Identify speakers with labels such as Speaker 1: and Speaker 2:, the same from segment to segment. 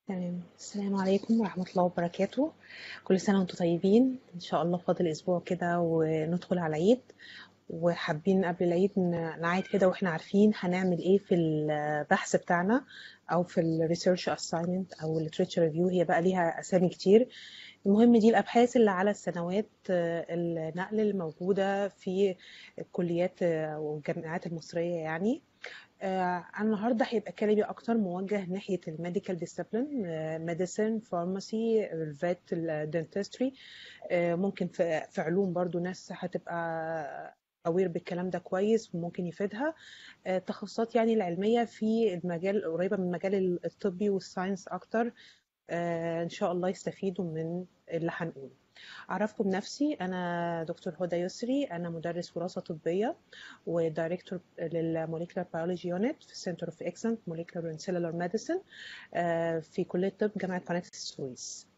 Speaker 1: تمام السلام عليكم ورحمة الله وبركاته كل سنة وانتم طيبين إن شاء الله فاضل أسبوع كده وندخل على العيد وحابين قبل العيد ن- نعيد كده واحنا عارفين هنعمل ايه في البحث بتاعنا او في الريسيرش اساينمنت او الليتريتشر ريفيو هي بقى ليها اسامي كتير المهم دي الابحاث اللي على السنوات آه، النقل الموجودة في الكليات آه، والجامعات المصرية يعني آه، أنا النهارده هيبقى كلامي أكتر موجه ناحية الميديكال ديسيبلين ميديسن فارماسي الفيت الدنتستري ممكن في في علوم برضو ناس هتبقى أوير بالكلام ده كويس وممكن يفيدها آه، التخصصات يعني العلمية في المجال قريبة من المجال الطبي والساينس أكتر آه، إن شاء الله يستفيدوا من اللي هنقوله أعرفكم نفسي أنا دكتور هدى يسري أنا مدرس وراثة طبية ودايركتور للموليكولار بيولوجي يونت في سنتر اوف اكسنت موليكولار اند سيلولار ميديسن في كلية طب جامعة قناة السويس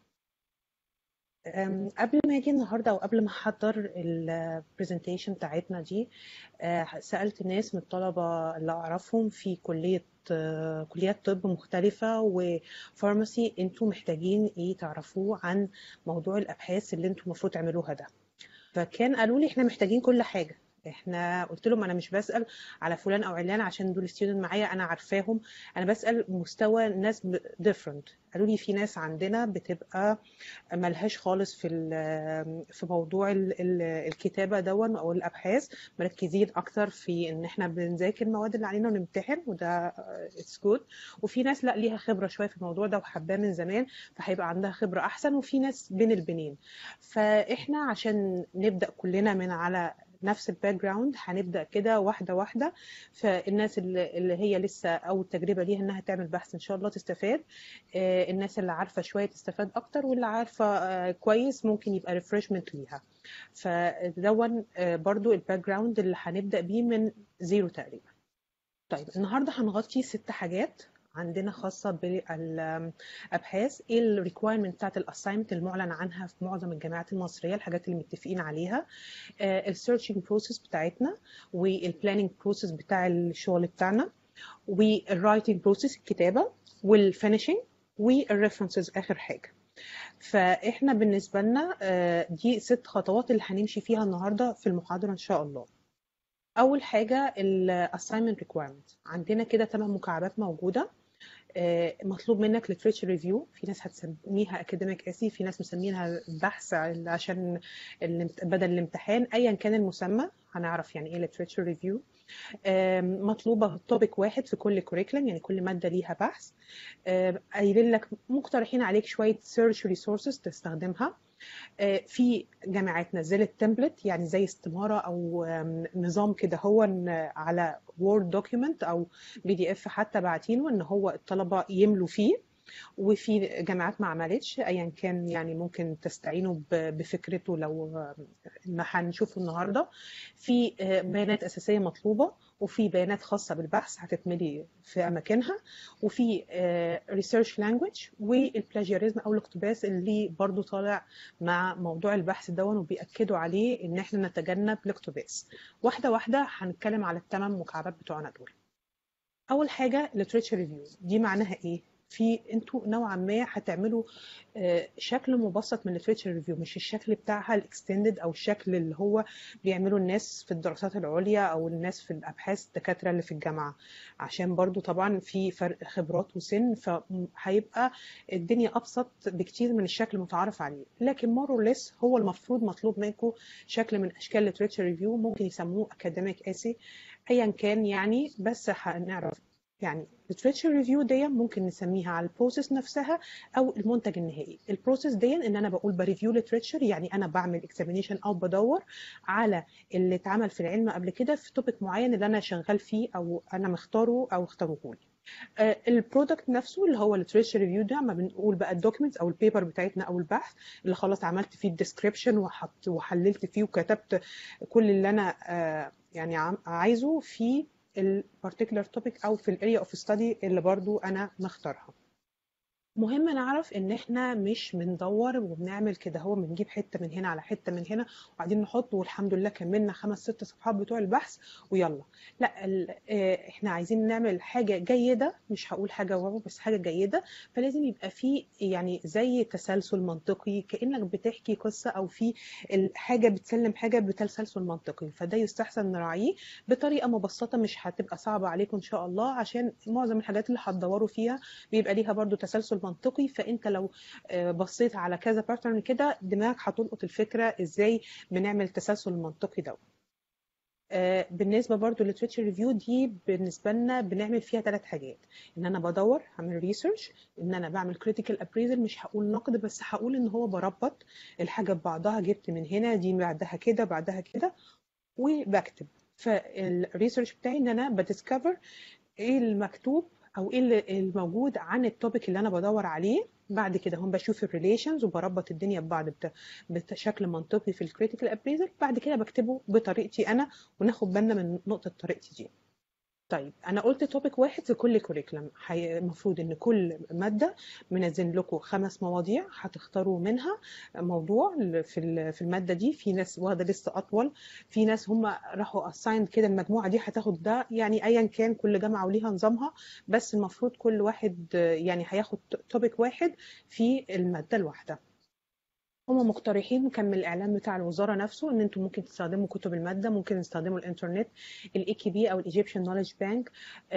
Speaker 1: أم، قبل ما اجي النهارده او قبل ما احضر البرزنتيشن بتاعتنا دي أه، سالت ناس من الطلبه اللي اعرفهم في كليه أه، كليات طب مختلفه وفارماسي انتوا محتاجين ايه تعرفوه عن موضوع الابحاث اللي انتوا المفروض تعملوها ده فكان قالوا لي احنا محتاجين كل حاجه احنا قلت لهم انا مش بسال على فلان او علان عشان دول ستودنت معايا انا عارفاهم انا بسال مستوى ناس ديفرنت قالوا لي في ناس عندنا بتبقى ملهاش خالص في ال- في موضوع ال- ال- الكتابه دون او الابحاث مركزين اكتر في ان احنا بنذاكر المواد اللي علينا ونمتحن وده اتس جود وفي ناس لا ليها خبره شويه في الموضوع ده وحباه من زمان فهيبقى عندها خبره احسن وفي ناس بين البنين فاحنا عشان نبدا كلنا من على نفس الباك جراوند هنبدا كده واحده واحده فالناس اللي اللي هي لسه اول تجربه ليها انها تعمل بحث ان شاء الله تستفاد آه، الناس اللي عارفه شويه تستفاد اكتر واللي عارفه آه، كويس ممكن يبقى ريفرشمنت ليها فدون آه، برضو الباك جراوند اللي هنبدا بيه من زيرو تقريبا طيب النهارده هنغطي ست حاجات عندنا خاصة بالأبحاث ايه الريكوايرمنت بتاعت الاساينمنت المعلن عنها في معظم الجامعات المصرية الحاجات اللي متفقين عليها السيرشنج بروسيس بتاعتنا والبلاننج بروسيس بتاع الشغل بتاعنا والرايتنج بروسيس الكتابة والفينيشنج والريفرنسز آخر حاجة فاحنا بالنسبة لنا آه، دي ست خطوات اللي هنمشي فيها النهاردة في المحاضرة إن شاء الله اول حاجه الاساينمنت ريكويرمنت عندنا كده ثمان مكعبات موجوده آه، مطلوب منك literature ريفيو في ناس هتسميها academic essay في ناس مسمينها بحث عشان الامت- بدل الامتحان ايا كان المسمى هنعرف يعني ايه literature ريفيو مطلوبه توبيك واحد في كل كوريكولم يعني كل ماده ليها بحث آم، قايلين لك مقترحين عليك شويه سيرش ريسورسز تستخدمها آه، في جامعات نزلت تمبلت يعني زي استمارة أو آم، نظام كده هو إن على وورد دوكيومنت أو بي دي اف حتى باعتينه إن هو الطلبة يملوا فيه وفي جامعات ما عملتش ايا كان يعني ممكن تستعينوا ب- بفكرته لو آه، ما هنشوفه النهارده في آه، بيانات اساسيه مطلوبه وفي بيانات خاصه بالبحث هتتملي في اماكنها وفي ريسيرش لانجويج والبلاجياريزم او الاقتباس اللي برضو طالع مع موضوع البحث دون وبيأكدوا عليه ان احنا نتجنب الاقتباس واحده واحده هنتكلم على الثمان مكعبات بتوعنا دول اول حاجه literature review دي معناها ايه في انتوا نوعا ما هتعملوا آه، شكل مبسط من literature review مش الشكل بتاعها الاكستندد او الشكل اللي هو بيعملوا الناس في الدراسات العليا او الناس في الابحاث الدكاتره اللي في الجامعه عشان برضو طبعا في فرق خبرات وسن فهيبقى الدنيا ابسط بكتير من الشكل المتعارف عليه لكن more or less هو المفروض مطلوب منكم شكل من اشكال literature review ممكن يسموه academic essay ايا كان يعني بس هنعرف يعني literature review دي ممكن نسميها على البروسيس نفسها او المنتج النهائي البروسيس دي ان انا بقول بريفيو literature يعني انا بعمل examination او بدور على اللي اتعمل في العلم قبل كده في توبيك معين اللي انا شغال فيه او انا مختاره او اختاروه لي البرودكت نفسه اللي هو literature ريفيو ده ما بنقول بقى الدوكيومنتس او البيبر بتاعتنا او البحث اللي خلاص عملت فيه الديسكريبشن وحط وحللت فيه وكتبت كل اللي انا آه، يعني عم- عايزه في البارتيكولار توبيك او في الاريا اوف ستادي اللي برضو انا مختارها مهم نعرف ان احنا مش بندور وبنعمل كده هو بنجيب حته من هنا على حته من هنا وبعدين نحط والحمد لله كملنا خمس ست صفحات بتوع البحث ويلا لا ال- آه، احنا عايزين نعمل حاجه جيده مش هقول حاجه واو بس حاجه جيده فلازم يبقى في يعني زي تسلسل منطقي كانك بتحكي قصه او في ال- حاجه بتسلم حاجه بتسلسل منطقي فده يستحسن نراعيه بطريقه مبسطه مش هتبقى صعبه عليكم ان شاء الله عشان معظم الحاجات اللي هتدوروا فيها بيبقى ليها برضو تسلسل منطقي فانت لو آه، بصيت على كذا باترن كده دماغك هتلقط الفكره ازاي بنعمل التسلسل المنطقي ده آه، بالنسبه برضو للتريتشر ريفيو دي بالنسبه لنا بنعمل فيها ثلاث حاجات ان انا بدور اعمل ريسيرش ان انا بعمل كريتيكال ابريزل مش هقول نقد بس هقول ان هو بربط الحاجه ببعضها جبت من هنا دي بعدها كده بعدها كده وبكتب فالريسيرش بتاعي ان انا بديسكفر ايه المكتوب او ايه اللي- الموجود عن التوبيك اللي انا بدور عليه بعد كده هم بشوف الريليشنز وبربط الدنيا ببعض بت- بشكل منطقي في الكريتيكال ابريزل بعد كده بكتبه بطريقتي انا وناخد بالنا من نقطه طريقتي دي طيب انا قلت توبيك واحد في كل كوريكولم المفروض ان كل ماده منزل لكم خمس مواضيع هتختاروا منها موضوع في ال- في الماده دي في ناس واخده لسه اطول في ناس هم راحوا اساين كده المجموعه دي هتاخد ده يعني ايا كان كل جامعه وليها نظامها بس المفروض كل واحد آه، يعني هياخد توبيك واحد في الماده الواحده هم مقترحين كان من الاعلان بتاع الوزاره نفسه ان انتم ممكن تستخدموا كتب الماده ممكن تستخدموا الانترنت الاي كي بي او الايجيبشن نوليدج بانك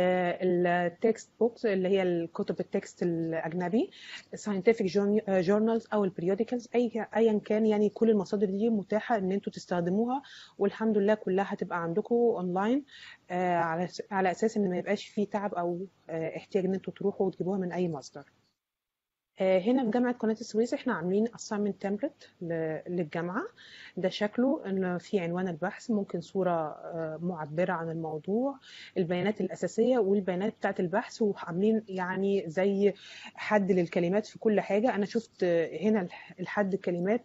Speaker 1: التكست بوكس اللي هي الكتب التكست الاجنبي ساينتفك جورنالز او البريوديكالز اي ايا كان يعني كل المصادر دي متاحه ان انتم تستخدموها والحمد لله كلها هتبقى عندكم اونلاين آه، على على اساس ان ما يبقاش فيه تعب او آه، احتياج ان انتم تروحوا وتجيبوها من اي مصدر آه، هنا في جامعة قناة السويس احنا عاملين assignment template ل- للجامعة ده شكله ان في عنوان البحث ممكن صورة آه، معبرة عن الموضوع البيانات الأساسية والبيانات بتاعة البحث وعاملين يعني زي حد للكلمات في كل حاجة أنا شفت آه، هنا الح- الحد الكلمات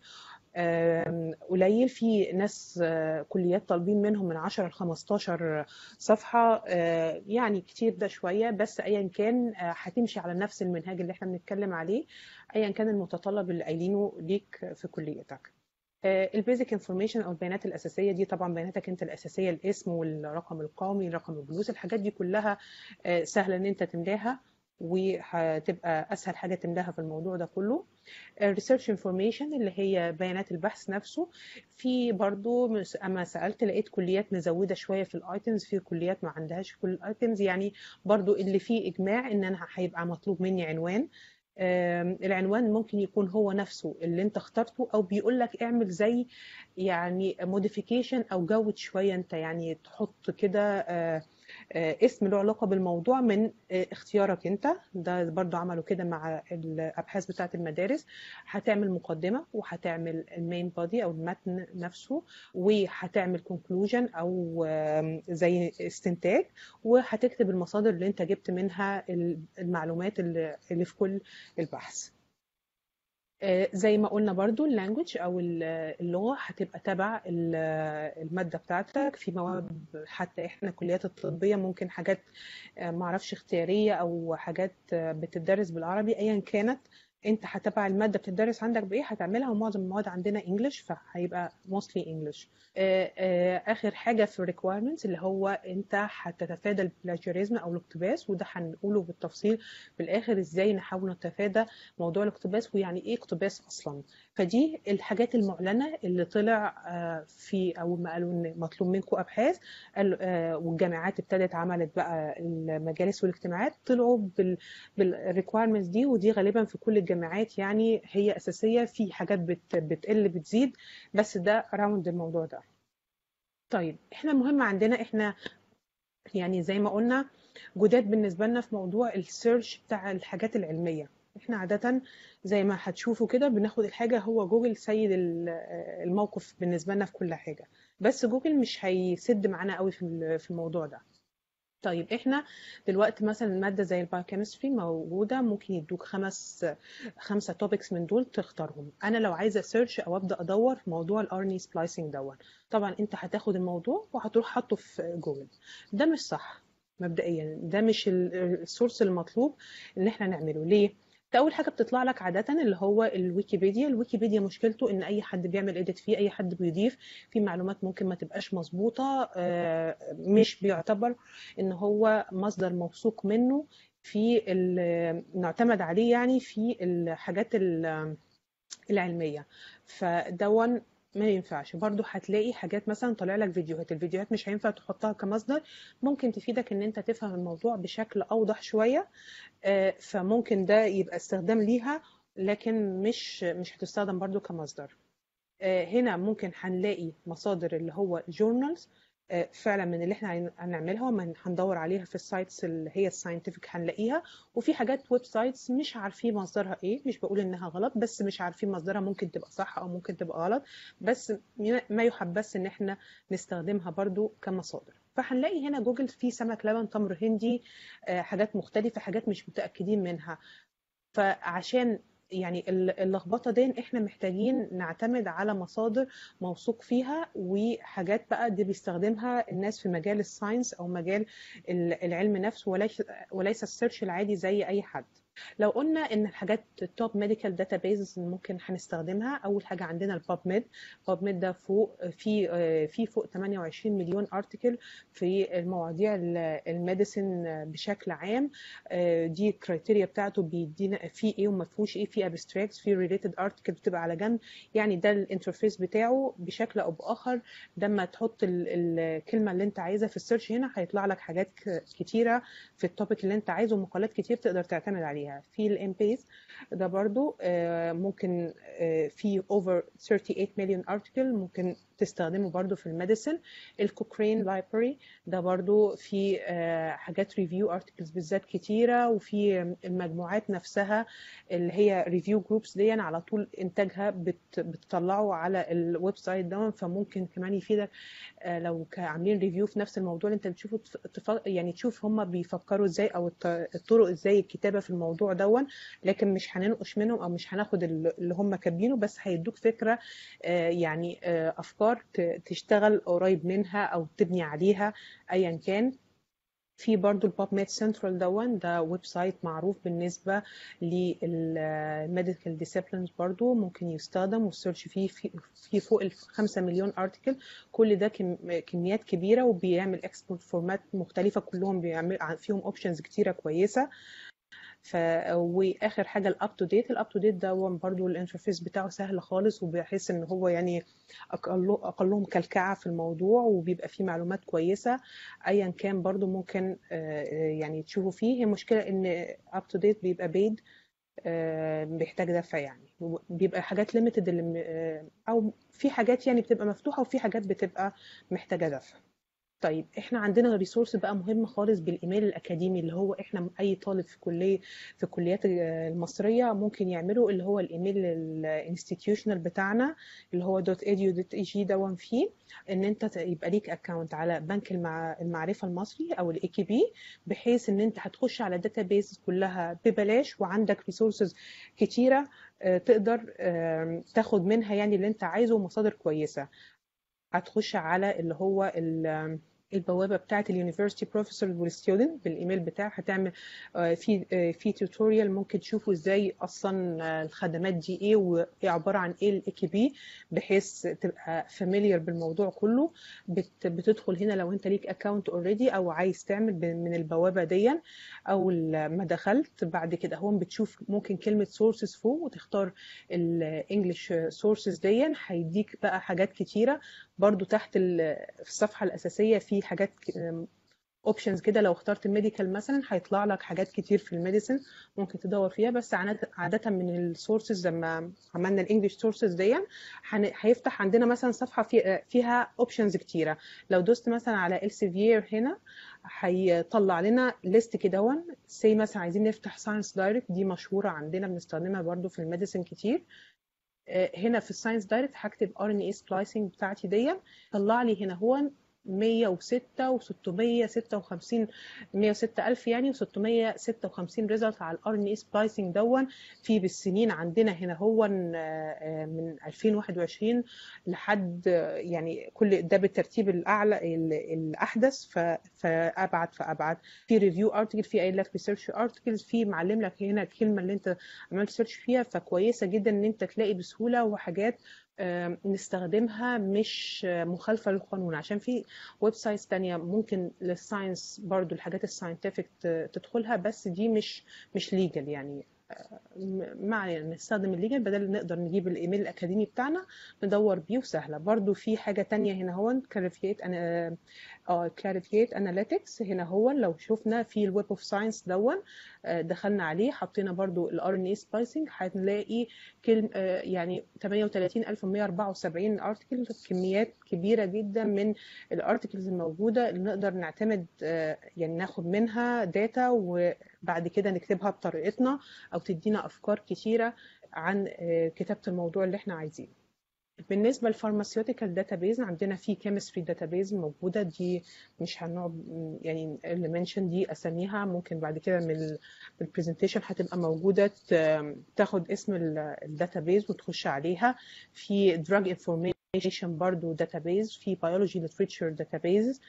Speaker 1: آم، قليل في ناس آه، كليات طالبين منهم من 10 ل 15 صفحة آه، يعني كتير ده شوية بس أيا كان آه، هتمشي على نفس المنهاج اللي احنا بنتكلم عليه أيا كان المتطلب اللي قايلينه ليك في كليتك البيزك انفورميشن او البيانات الاساسيه دي طبعا بياناتك انت الاساسيه الاسم والرقم القومي رقم الجلوس الحاجات دي كلها آه، سهله ان انت تملاها وهتبقى اسهل حاجه تملاها في الموضوع ده كله الريسيرش انفورميشن اللي هي بيانات البحث نفسه في برضو مس- اما سالت لقيت كليات مزوده شويه في الايتمز في كليات ما عندهاش كل الايتمز يعني برضو اللي فيه اجماع ان انا هيبقى مطلوب مني عنوان آم، العنوان ممكن يكون هو نفسه اللي انت اخترته او بيقول لك اعمل زي يعني موديفيكيشن او جود شويه انت يعني تحط كده آه، آه، اسم له علاقه بالموضوع من آه، اختيارك انت ده برضو عملوا كده مع الابحاث بتاعه المدارس هتعمل مقدمه وهتعمل المين بودي او المتن نفسه وهتعمل كونكلوجن او آم، زي استنتاج وهتكتب المصادر اللي انت جبت منها المعلومات اللي اللي في كل البحث آه، زي ما قلنا برضو اللانجوج او ال- اللغة هتبقى تبع ال- المادة بتاعتك في مواد حتى احنا الكليات الطبية ممكن حاجات آه، معرفش اختيارية او حاجات آه، بتدرس بالعربي ايا كانت انت هتبع المادة بتدرس عندك بايه هتعملها ومعظم المواد عندنا انجلش فهيبقى mostly انجلش اخر حاجة في requirements اللي هو انت هتتفادى البلاجيريزم او الاقتباس وده هنقوله بالتفصيل في الاخر ازاي نحاول نتفادى موضوع الاقتباس ويعني ايه اقتباس اصلا فدي الحاجات المعلنه اللي طلع آه، في اول ما قالوا ان مطلوب منكم ابحاث قال آه، والجامعات ابتدت عملت بقى المجالس والاجتماعات طلعوا بال بالريكويرمنتس دي ودي غالبا في كل الجامعات يعني هي اساسيه في حاجات بت بتقل بتزيد بس ده راوند الموضوع ده طيب احنا مهم عندنا احنا يعني زي ما قلنا جداد بالنسبة لنا في موضوع السيرش بتاع الحاجات العلمية احنا عادة زي ما هتشوفوا كده بناخد الحاجة هو جوجل سيد ال- الموقف بالنسبة لنا في كل حاجة بس جوجل مش هيسد معانا قوي في ال- في الموضوع ده طيب احنا دلوقتي مثلا ماده زي البايوكيمستري موجوده ممكن يدوك خمس خمسه توبكس من دول تختارهم انا لو عايزه سيرش او ابدا ادور في موضوع الارني سبلايسنج دون طبعا انت هتاخد الموضوع وهتروح حاطه في جوجل ده مش صح مبدئيا ده مش ال- السورس المطلوب ان احنا نعمله ليه ده اول حاجه بتطلع لك عاده اللي هو الويكيبيديا الويكيبيديا مشكلته ان اي حد بيعمل اديت فيه اي حد بيضيف في معلومات ممكن ما تبقاش مظبوطه آه، مش بيعتبر ان هو مصدر موثوق منه في نعتمد عليه يعني في الحاجات العلميه فدون ما ينفعش برضو هتلاقي حاجات مثلا طالع لك فيديوهات الفيديوهات مش هينفع تحطها كمصدر ممكن تفيدك ان انت تفهم الموضوع بشكل اوضح شوية آه، فممكن ده يبقى استخدام ليها لكن مش مش هتستخدم برضو كمصدر آه، هنا ممكن هنلاقي مصادر اللي هو journals آه، فعلا من اللي احنا هنعملها هندور عليها في السايتس اللي هي الساينتفك هنلاقيها وفي حاجات ويب سايتس مش عارفين مصدرها ايه مش بقول انها غلط بس مش عارفين مصدرها ممكن تبقى صح او ممكن تبقى غلط بس ما يحبس ان احنا نستخدمها برضو كمصادر فهنلاقي هنا جوجل في سمك لبن تمر هندي آه، حاجات مختلفة حاجات مش متأكدين منها فعشان يعني اللخبطه دي احنا محتاجين نعتمد على مصادر موثوق فيها وحاجات بقى دي بيستخدمها الناس في مجال الساينس او مجال العلم نفسه وليس وليس السيرش العادي زي اي حد لو قلنا ان الحاجات التوب ميديكال داتابيز ممكن هنستخدمها اول حاجه عندنا الباب ميد الباب ميد ده فوق في في فوق 28 مليون ارتكل في المواضيع الميديسن بشكل عام دي الكرايتيريا بتاعته بيدينا في ايه وما فيهوش ايه في ابستراكتس في ريليتد ارتكل بتبقى على جنب يعني ده الانترفيس بتاعه بشكل او باخر لما تحط الكلمه اللي انت عايزها في السيرش هنا هيطلع لك حاجات كتيره في التوبيك اللي انت عايزه ومقالات كتير تقدر تعتمد عليها عليها في الام بيز ده برضو آه، ممكن آه، في over 38 مليون ارتكل ممكن تستخدمه برضو في الميديسن الكوكرين لايبراري ده برضو في آه، حاجات ريفيو ارتكلز بالذات كتيرة وفي المجموعات نفسها اللي هي ريفيو جروبس دي على طول انتاجها بتطلعه على الويب سايت ده فممكن كمان يفيدك آه، لو عاملين ريفيو في نفس الموضوع اللي انت بتشوفه يعني تشوف هم بيفكروا ازاي او الطرق ازاي الكتابة في الموضوع دون لكن مش هننقش منهم او مش هناخد اللي هم كاتبينه بس هيدوك فكرة آه، يعني افكار افكار تشتغل قريب منها او تبني عليها ايا كان في برضو الباب ميد سنترال دون ده ويب سايت معروف بالنسبة للميديكال ديسيبلينز برضو ممكن يستخدم والسيرش فيه في فوق ال 5 مليون ارتكل كل ده كميات كبيرة وبيعمل اكسبورت فورمات مختلفة كلهم بيعمل فيهم اوبشنز كتيرة كويسة ف واخر حاجه الاب تو ديت الاب تو ديت ده برضه الانترفيس بتاعه سهل خالص وبحس ان هو يعني أقل اقلهم كلكعه في الموضوع وبيبقى فيه معلومات كويسه ايا كان برضه ممكن آه، يعني تشوفوا فيه هي مشكله ان اب تو ديت بيبقى بيد آه، بيحتاج دفع يعني بيبقى حاجات ليميتد آه، او في حاجات يعني بتبقى مفتوحه وفي حاجات بتبقى محتاجه دفع طيب احنا عندنا ريسورس بقى مهم خالص بالايميل الاكاديمي اللي هو احنا اي طالب في كليه في الكليات المصريه ممكن يعمله اللي هو الايميل الانستتيوشنال بتاعنا اللي هو دوت ايديو دوت اي جي دون فيه ان انت يبقى ليك اكونت على بنك المعرفه المصري او الاي كي بي بحيث ان انت هتخش على الداتابيز كلها ببلاش وعندك ريسورسز كتيره آه، تقدر تاخد منها يعني اللي انت عايزه ومصادر كويسه هتخش على اللي هو البوابه بتاعه اليونيفرسيتي بروفيسور والستودنت بالايميل بتاعك هتعمل آه، في آه، في توتوريال ممكن تشوفوا ازاي اصلا آه، الخدمات دي ايه وايه عباره عن ايه الاي كي بي بحيث تبقى فاميليار بالموضوع كله بتدخل هنا لو انت ليك اكونت اوريدي او عايز تعمل من البوابه دي او ما دخلت بعد كده هون بتشوف ممكن كلمه سورسز فوق وتختار الانجليش سورسز دي هيديك بقى حاجات كتيره برضو تحت في الصفحه الاساسيه في حاجات اوبشنز كده لو اخترت الميديكال مثلا هيطلع لك حاجات كتير في الميديسن ممكن تدور فيها بس عاده من السورسز لما عملنا الانجليش سورسز دي هيفتح عندنا مثلا صفحه فيها اوبشنز كتيره لو دوست مثلا على السيفير هنا هيطلع لنا ليست كده سي مثلا عايزين نفتح ساينس دايركت دي مشهوره عندنا بنستخدمها برضو في الميديسن كتير آه، هنا في الساينس دايركت هكتب ار ان اي سبلايسنج بتاعتي دي طلع لي هنا هو 106 و656 106 ألف يعني و656 ريزلت على الار ان اي سبلايسنج دون في بالسنين عندنا هنا هو من 2021 لحد يعني كل ده بالترتيب الاعلى الاحدث فابعد فابعد في ريفيو ارتكل في قايل لك ريسيرش ارتكلز في معلم لك هنا الكلمه اللي انت عملت سيرش فيها فكويسه جدا ان انت تلاقي بسهوله وحاجات نستخدمها مش مخالفة للقانون عشان في ويب سايتس تانية ممكن للساينس برضو الحاجات الساينتفك تدخلها بس دي مش مش ليجل يعني ما علينا نستخدم الليجل بدل نقدر نجيب الايميل الاكاديمي بتاعنا ندور بيه وسهله برضو في حاجه تانية هنا هو كلاريفيت انا اه كلاريفيت اناليتكس هنا هو لو شفنا في الويب اوف ساينس دون دخلنا عليه حطينا برضو الار ان اي سبايسنج هنلاقي كلمه يعني 38174 ارتكل كميات كبيره جدا من الارتكلز الموجوده اللي نقدر نعتمد يعني ناخد منها داتا وبعد كده نكتبها بطريقتنا او تدينا افكار كتيره عن كتابه الموضوع اللي احنا عايزينه بالنسبه للفارماسيوتيكال داتابيز عندنا في كيمستري داتابيز موجوده دي مش هنقعد يعني اللي منشن دي اساميها ممكن بعد كده من البرزنتيشن هتبقى موجوده تاخد اسم الداتابيز وتخش عليها في دراج انفورميشن برضو داتابيز في بيولوجي ليتريتشر داتابيز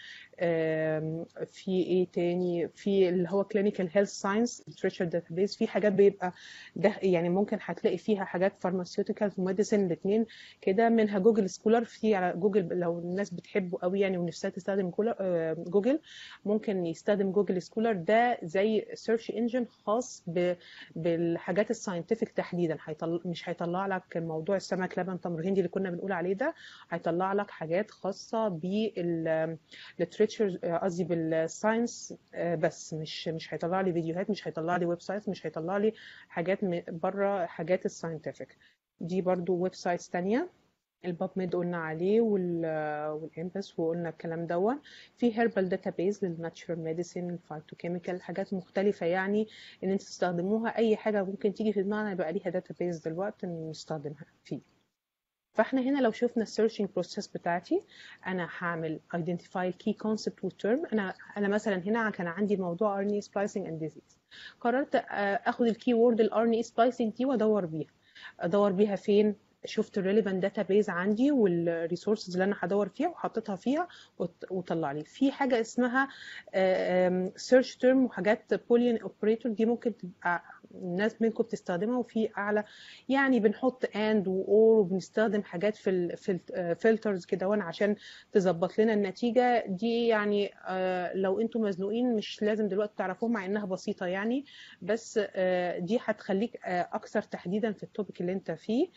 Speaker 1: في ايه تاني في اللي هو كلينيكال هيلث ساينس ليتريتشر داتابيز في حاجات بيبقى ده يعني ممكن هتلاقي فيها حاجات فارماسيوتيكال وميديسن الاثنين كده منها جوجل سكولر في على جوجل لو الناس بتحبه قوي يعني ونفسها تستخدم جوجل ممكن يستخدم جوجل سكولر ده زي سيرش انجن خاص بالحاجات الساينتفك تحديدا هيطلع مش هيطلع لك موضوع السمك لبن تمر هندي اللي كنا بنقول عليه ده هيطلع لك حاجات خاصه بالليتريتشر قصدي بالساينس بس مش مش هيطلع لي فيديوهات مش هيطلع لي ويب سايتس مش هيطلع لي حاجات بره حاجات الساينتفك دي برضو ويب سايتس تانية الباب ميد قلنا عليه والامبس وقلنا الكلام دون في هيربال داتابيز للناتشورال ميديسين الفايتوكيميكال حاجات مختلفه يعني ان انتوا تستخدموها اي حاجه ممكن تيجي في دماغنا يبقى ليها داتابيز دلوقتي نستخدمها فيه فاحنا هنا لو شفنا السيرشنج بروسيس بتاعتي انا هعمل ايدنتيفاي كي كونسبت والترم انا انا مثلا هنا كان عندي موضوع ار ان اي سبلايسنج اند ديزيز قررت اخد الكي وورد الار ان اي سبلايسنج دي وادور بيها ادور بيها فين شفت الريليفنت داتابيز عندي والريسورسز اللي انا هدور فيها وحطيتها فيها وطلع لي في حاجه اسمها سيرش تيرم وحاجات بوليان اوبريتور دي ممكن تبقى الناس منكم بتستخدمها وفي اعلى يعني بنحط اند واور وبنستخدم حاجات في الفلترز كده وانا عشان تظبط لنا النتيجه دي يعني لو انتم مزنوقين مش لازم دلوقتي تعرفوها مع انها بسيطه يعني بس دي هتخليك اكثر تحديدا في التوبيك اللي انت فيه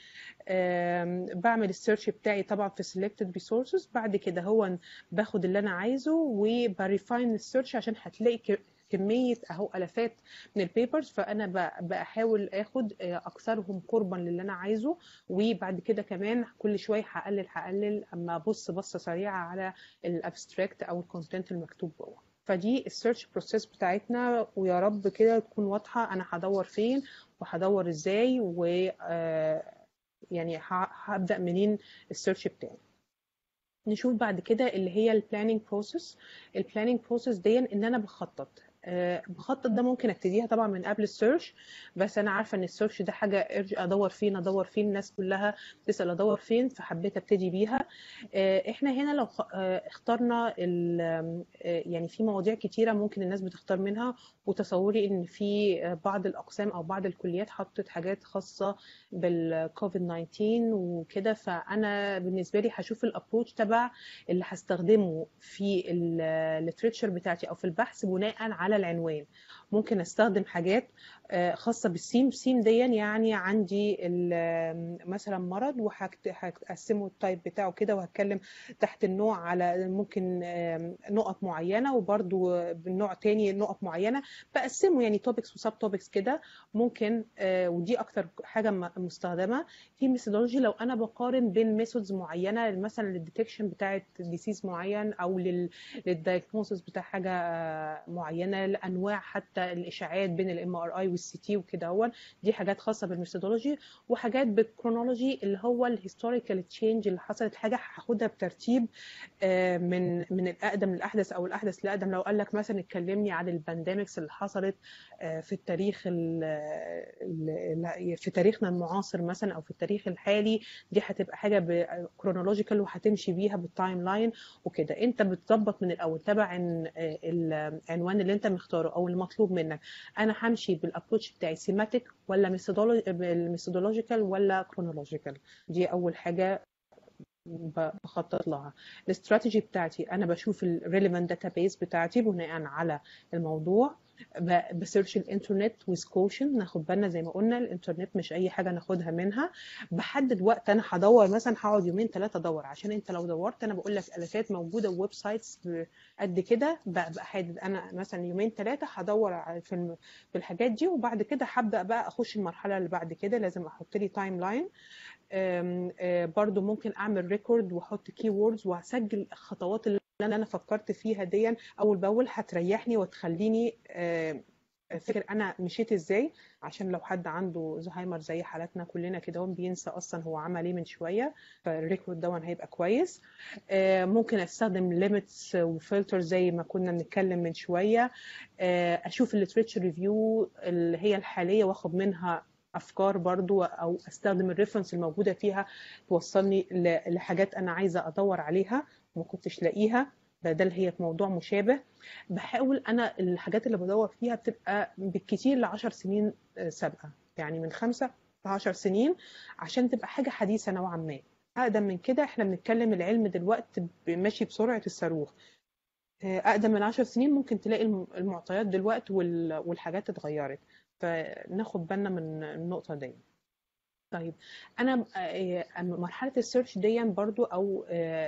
Speaker 1: بعمل السيرش بتاعي طبعا في selected resources بعد كده هو باخد اللي انا عايزه وبريفاين السيرش عشان هتلاقي كميه اهو الافات من البيبرز فانا بحاول اخد اكثرهم قربا للي انا عايزه وبعد كده كمان كل شويه هقلل هقلل اما ابص بصه سريعه على الابستراكت او الكونتنت المكتوب جوه فدي السيرش بروسيس بتاعتنا ويا رب كده تكون واضحه انا هدور فين وهدور ازاي و يعني هبدا منين السيرش بتاعي نشوف بعد كده اللي هي البلاننج بروسيس البلاننج بروسيس دي ان انا بخطط أه بخطط ده ممكن ابتديها طبعا من قبل السيرش بس انا عارفه ان السيرش ده حاجه ارجع ادور فين ادور فين الناس كلها تسال ادور فين فحبيت ابتدي بيها أه احنا هنا لو أه اخترنا يعني في مواضيع كتيره ممكن الناس بتختار منها وتصوري ان في بعض الاقسام او بعض الكليات حطت حاجات خاصه بالكوفيد 19 وكده فانا بالنسبه لي هشوف الابروتش تبع اللي هستخدمه في الليتريتشر بتاعتي او في البحث بناء على العنوان ممكن استخدم حاجات خاصه بالسيم سيم دي يعني عندي مثلا مرض وهقسمه التايب بتاعه كده وهتكلم تحت النوع على ممكن نقط معينه وبرده بالنوع تاني نقط معينه بقسمه يعني توبكس وسب توبكس كده ممكن ودي اكتر حاجه مستخدمه في ميثودولوجي لو انا بقارن بين ميثودز معينه مثلا للديتكشن بتاعه ديسيز معين او للدايجنوسيس بتاع حاجه معينه لانواع حتى حتى الاشاعات بين الام ار اي والسي تي وكده هو دي حاجات خاصه بالميثودولوجي وحاجات بالكرونولوجي اللي هو الهيستوريكال تشينج اللي حصلت حاجه هاخدها بترتيب من من الاقدم للاحدث او الاحدث للاقدم لو قال لك مثلا اتكلمني عن البانديميكس اللي حصلت في التاريخ في تاريخنا المعاصر مثلا او في التاريخ الحالي دي هتبقى حاجه كرونولوجيكال وهتمشي بيها بالتايم لاين وكده انت بتظبط من الاول تبع العنوان اللي انت مختاره او المطلوب منك انا همشي بالابروتش بتاعي سيماتيك ولا ميثودولوجيكال ولا كرونولوجيكال دي اول حاجه بخطط لها الاستراتيجي بتاعتي انا بشوف الريليفنت داتابيس بتاعتي بناء على الموضوع بسيرش الانترنت ويز كوشن ناخد بالنا زي ما قلنا الانترنت مش اي حاجه ناخدها منها بحدد وقت انا هدور مثلا هقعد يومين ثلاثه ادور عشان انت لو دورت انا بقول لك الافات موجوده ويب سايتس قد كده بحدد انا مثلا يومين ثلاثه هدور في في الحاجات دي وبعد كده هبدا بقى اخش المرحله اللي بعد كده لازم احط لي تايم لاين برضو ممكن اعمل ريكورد واحط كي ووردز واسجل الخطوات اللي انا فكرت فيها دي اول باول هتريحني وتخليني افتكر انا مشيت ازاي عشان لو حد عنده زهايمر زي حالاتنا كلنا كده هو بينسى اصلا هو عمل ايه من شويه فالريكورد ده هيبقى كويس ممكن استخدم ليميتس وفلتر زي ما كنا بنتكلم من شويه اشوف الليتريتشر ريفيو اللي هي الحاليه واخد منها افكار برضو او استخدم الريفرنس الموجوده فيها توصلني لحاجات انا عايزه ادور عليها وما كنتش لاقيها بدل هي في موضوع مشابه بحاول انا الحاجات اللي بدور فيها بتبقى بالكثير ل 10 سنين سابقه يعني من خمسة ل 10 سنين عشان تبقى حاجه حديثه نوعا ما اقدم من كده احنا بنتكلم العلم دلوقتي ماشي بسرعه الصاروخ اقدم من 10 سنين ممكن تلاقي المعطيات دلوقتي والحاجات اتغيرت فناخد بالنا من النقطه دي طيب انا مرحله السيرش دي برضو او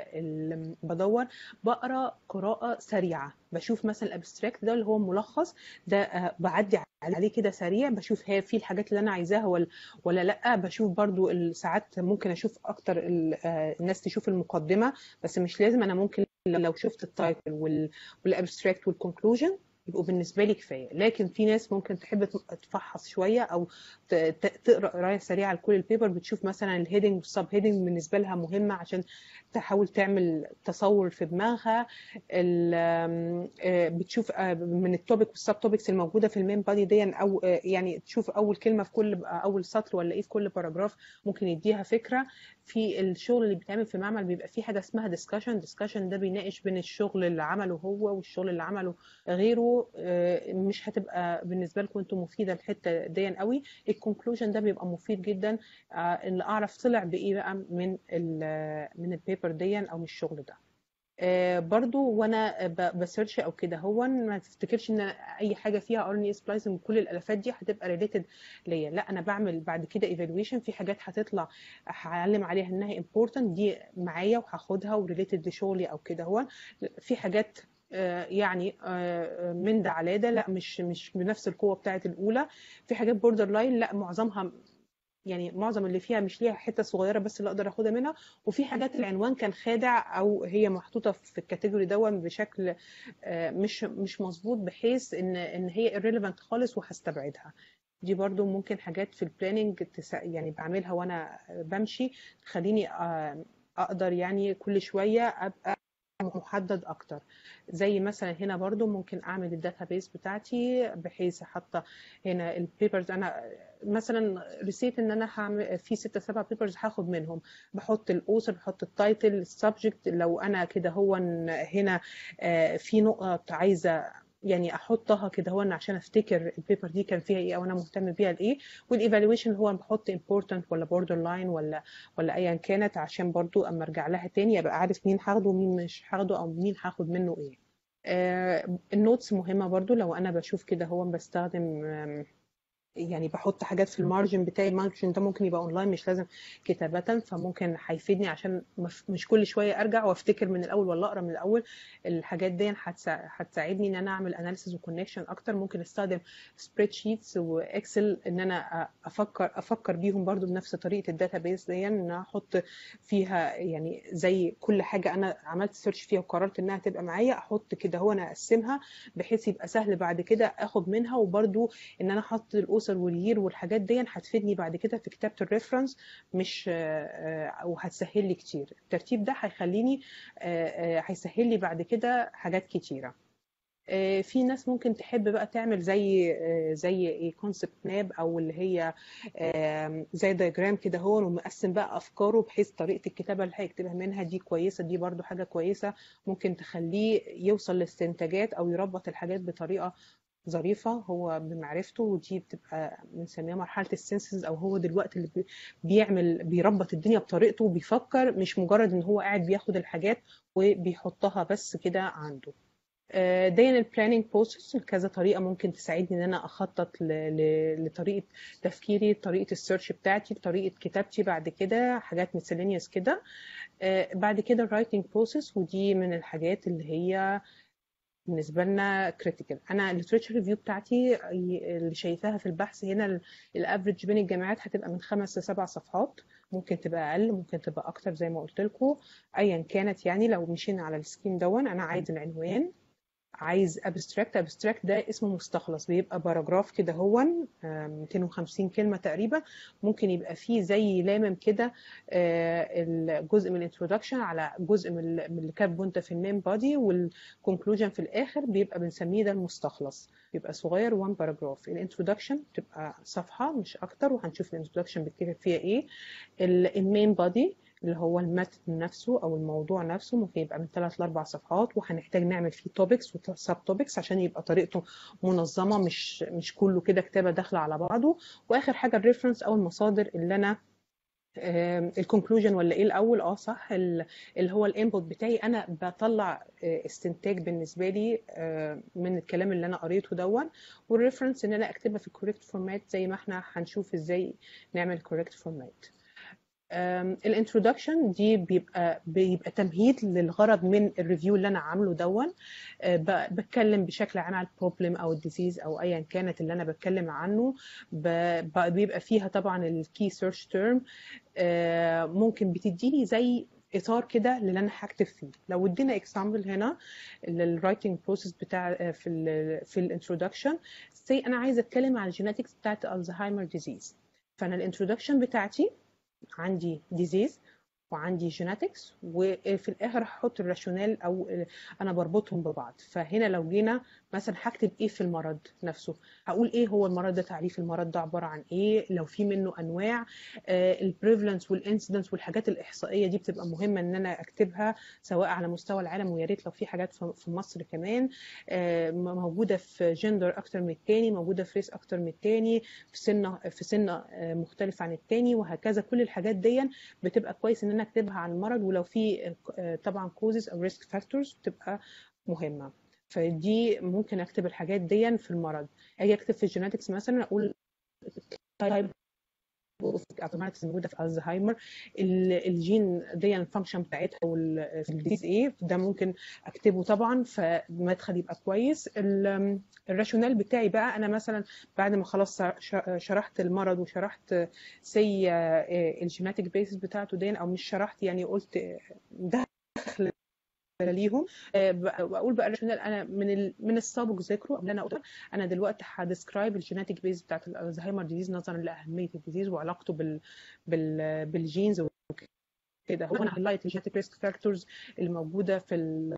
Speaker 1: بدور بقرا قراءه سريعه بشوف مثلا الابستراكت ده اللي هو ملخص ده بعدي عليه كده سريع بشوف هي في الحاجات اللي انا عايزاها ولا ولا لا بشوف برضو ساعات ممكن اشوف اكتر الناس تشوف المقدمه بس مش لازم انا ممكن لو شفت التايتل والابستراكت والكونكلوجن يبقوا بالنسبه لي كفايه لكن في ناس ممكن تحب تفحص شويه او تقرا قرايه سريعه لكل البيبر بتشوف مثلا الهيدنج والسب هيدنج بالنسبه لها مهمه عشان تحاول تعمل تصور في دماغها بتشوف من التوبيك والسب توبكس الموجوده في المين بادي دي او يعني تشوف اول كلمه في كل اول سطر ولا ايه في كل باراجراف ممكن يديها فكره في الشغل اللي بيتعمل في المعمل بيبقى في حاجه اسمها ديسكشن ديسكشن ده بيناقش بين الشغل اللي عمله هو والشغل اللي عمله غيره مش هتبقى بالنسبه لكم انتم مفيده الحته دي قوي الكونكلوجن ده بيبقى مفيد جدا ان اعرف طلع بايه بقى من من البيبر دي او من الشغل ده برضو وانا بسيرش او كده هو ما تفتكرش ان اي حاجه فيها ار ان اي سبلايسنج كل الالفات دي هتبقى ريليتد ليا لا انا بعمل بعد كده ايفالويشن في حاجات هتطلع هعلم عليها انها امبورتنت دي معايا وهاخدها وريليتد لشغلي او كده هو في حاجات يعني من ده على ده لا مش مش بنفس القوه بتاعت الاولى في حاجات بوردر لاين لا معظمها يعني معظم اللي فيها مش ليها حته صغيره بس اللي اقدر اخدها منها وفي حاجات العنوان كان خادع او هي محطوطه في الكاتيجوري دون بشكل مش مش مظبوط بحيث ان ان هي irrelevant خالص وهستبعدها دي برضو ممكن حاجات في البلاننج يعني بعملها وانا بمشي تخليني اقدر يعني كل شويه ابقى محدد اكتر زي مثلا هنا برضو ممكن اعمل الداتابيس بتاعتي بحيث حاطه هنا البيبرز انا مثلا رسيت ان انا هعمل في ستة سبعة بيبرز هاخد منهم بحط الاوثر بحط التايتل السبجكت لو انا كده هو هنا في نقط عايزه يعني احطها كده هو عشان افتكر البيبر دي كان فيها ايه او انا مهتم بيها لايه والايفالويشن هو بحط important ولا بوردر لاين ولا ولا ايا كانت عشان برضو اما ارجع لها تاني ابقى عارف مين هاخده ومين مش هاخده او مين هاخد منه ايه آه النوتس مهمه برضو لو انا بشوف كده هو بستخدم يعني بحط حاجات في المارجن بتاعي المارجن ده ممكن يبقى اونلاين مش لازم كتابة فممكن هيفيدني عشان مش كل شوية ارجع وافتكر من الاول ولا اقرا من الاول الحاجات دي هتساعدني ان انا اعمل اناليسيز وكونكشن اكتر ممكن استخدم سبريد شيتس واكسل ان انا افكر افكر بيهم برضو بنفس طريقة الداتا بيس دي ان انا احط فيها يعني زي كل حاجة انا عملت سيرش فيها وقررت انها تبقى معايا احط كده هو انا اقسمها بحيث يبقى سهل بعد كده اخد منها وبرضو ان انا احط الاسر والير والحاجات دي هتفيدني بعد كده في كتابه الريفرنس مش وهتسهل لي كتير الترتيب ده هيخليني هيسهل لي بعد كده حاجات كتيره في ناس ممكن تحب بقى تعمل زي زي ايه كونسبت ماب او اللي هي زي دايجرام كده هو ومقسم بقى افكاره بحيث طريقه الكتابه اللي هيكتبها منها دي كويسه دي برضو حاجه كويسه ممكن تخليه يوصل لاستنتاجات او يربط الحاجات بطريقه ظريفه هو بمعرفته ودي بتبقى بنسميها مرحله السنسز او هو دلوقتي اللي بيعمل بيربط الدنيا بطريقته وبيفكر مش مجرد ان هو قاعد بياخد الحاجات وبيحطها بس كده عنده دي البلاننج بروسيس كذا طريقه ممكن تساعدني ان انا اخطط لطريقه تفكيري طريقه السيرش بتاعتي طريقه كتابتي بعد كده حاجات miscellaneous كده بعد كده الرايتنج بروسيس ودي من الحاجات اللي هي بالنسبه لنا كريتيكال انا الليترشر ريفيو بتاعتي اللي شايفاها في البحث هنا الافريج بين الجامعات هتبقى من خمس لسبع صفحات ممكن تبقى اقل ممكن تبقى اكتر زي ما قلت لكم ايا كانت يعني لو مشينا على السكيم دون انا عايز العنوان عايز ابستراكت ابستراكت ده اسمه مستخلص بيبقى باراجراف كده هو 250 كلمه تقريبا ممكن يبقى فيه زي لامم كده الجزء من الانترودكشن على جزء من اللي كاتبه انت في المين بادي والكونكلوجن في الاخر بيبقى بنسميه ده المستخلص بيبقى صغير 1 باراجراف الانترودكشن بتبقى صفحه مش اكتر وهنشوف الانترودكشن بيتكتب فيها ايه المين بادي اللي هو المتن نفسه او الموضوع نفسه ممكن يبقى من ثلاث لاربع صفحات وهنحتاج نعمل فيه توبكس وسب توبكس عشان يبقى طريقته منظمه مش مش كله كده كتابه داخله على بعضه واخر حاجه الريفرنس او المصادر اللي انا الكونكلوجن ولا ايه الاول اه صح اللي هو الانبوت بتاعي انا بطلع استنتاج بالنسبه لي من الكلام اللي انا قريته دون والريفرنس ان انا اكتبها في الكوريكت فورمات زي ما احنا هنشوف ازاي نعمل كوريكت فورمات الانترودكشن دي بيبقى بيبقى تمهيد للغرض من الريفيو اللي انا عامله دون بتكلم بشكل عام على البروبلم او الديزيز او ايا كانت اللي انا بتكلم عنه بيبقى فيها طبعا الكي سيرش تيرم ممكن بتديني زي اطار كده اللي انا هكتب فيه لو ادينا اكزامبل هنا للرايتنج بروسيس بتاع في ال في الانترودكشن سي انا عايزه اتكلم عن الجينيتكس بتاعت الزهايمر ديزيز فانا الانترودكشن بتاعتي عندي ديزيز وعندي جيناتكس وفي الاخر هحط الراشونال او انا بربطهم ببعض فهنا لو جينا مثلا هكتب ايه في المرض نفسه هقول ايه هو المرض ده تعريف المرض ده عباره عن ايه لو في منه انواع البريفلنس والانسيدنس والحاجات الاحصائيه دي بتبقى مهمه ان انا اكتبها سواء على مستوى العالم ويا ريت لو في حاجات في مصر كمان موجوده في جندر اكتر من التاني موجوده في ريس اكتر من التاني في سنه في سنه مختلف عن التاني وهكذا كل الحاجات دي بتبقى كويس ان انا اكتبها عن المرض ولو في طبعا كوزز او ريسك فاكتورز بتبقى مهمه فدي ممكن اكتب الحاجات دي في المرض اجي اكتب في الجينيتكس مثلا اقول تايب اوتوماتكس موجوده في الزهايمر الجين دي الفانكشن بتاعتها في الديزيز ايه ده ممكن اكتبه طبعا فمدخل يبقى كويس الراشونال بتاعي بقى انا مثلا بعد ما خلاص شرحت المرض وشرحت سي الجيناتيك بيسز بتاعته دي او مش شرحت يعني قلت دخل ليهم واقول بقى الراشونال انا من ال... من السابق ذكره اللي انا قلت انا دلوقتي هديسكرايب الجينيتيك بيز بتاعت الزهايمر ديزيز نظرا لاهميه الديزيز وعلاقته بال... بال... بالجينز وكده هو انا هايلايت الجينيتيك ريسك فاكتورز الموجوده في ال...